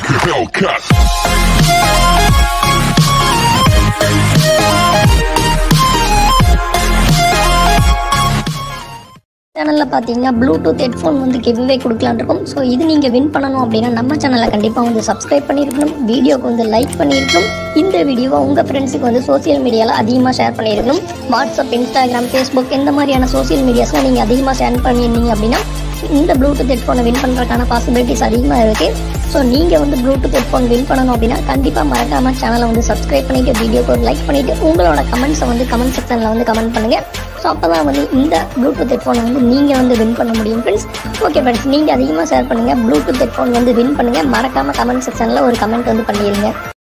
Hellcat. சேனலில் பார்த்தீங்கன்னா Bluetooth headphone வந்து கிவ்வே கொடுக்கலான்னு இருக்கும் ஸோ இது நீங்கள் வின் பண்ணணும் அப்படின்னா நம்ம சேனலை கண்டிப்பாக வந்து சப்ஸ்கிரைப் பண்ணியிருக்கணும் வீடியோக்கு வந்து லைக் பண்ணியிருக்கணும் இந்த வீடியோவை உங்கள் ஃப்ரெண்ட்ஸுக்கு வந்து சோஷியல் மீடியாவில் அதிகமாக ஷேர் பண்ணியிருக்கணும் வாட்ஸ்அப் இன்ஸ்டாகிராம் ஃபேஸ்புக் இந்த மாதிரியான சோஷியல் மீடியாஸில் நீங்கள் அதிகமாக ஷேர் பண்ணியிருந்தீங்க அப்படின்னா இந்த ப்ளூடூத் ஹெட்ஃபோனை வின் பண்ணுறதுக்கான பாசிபிலிட்டிஸ் அதிகமாக இருக்குது ஸோ நீங்கள் வந்து ப்ளூடூத் ஹெட்ஃபோன் வின் பண்ணணும் அப்படின்னா கண்டிப்பாக மறக்காம சேனலை வந்து சப்ஸ்கிரைப் பண்ணிட்டு வீடியோக்கு ஒரு லைக் பண்ணிட்டு உங்களோட கமெண்ட்ஸை வந்து கமெண்ட் செக்ஷனில் வந்து கமெண்ட் பண்ணுங்கள் ஸோ அப்போ தான் வந்து இந்த ப்ளூடூத் ஹெட்ஃபோனை வந்து நீங்கள் வந்து வின் பண்ண முடியும் ஃப்ரெண்ட்ஸ் ஓகே ஃப்ரெண்ட்ஸ் நீங்கள் அதிகமாக ஷேர் பண்ணுங்கள் ப்ளூடூத் ஹெட்ஃபோன் வந்து வின் பண்ணுங்கள் மறக்காமல் கமெண்ட் செக்ஷனில் ஒரு கமெண்ட் வந்து பண்ணிடுங்க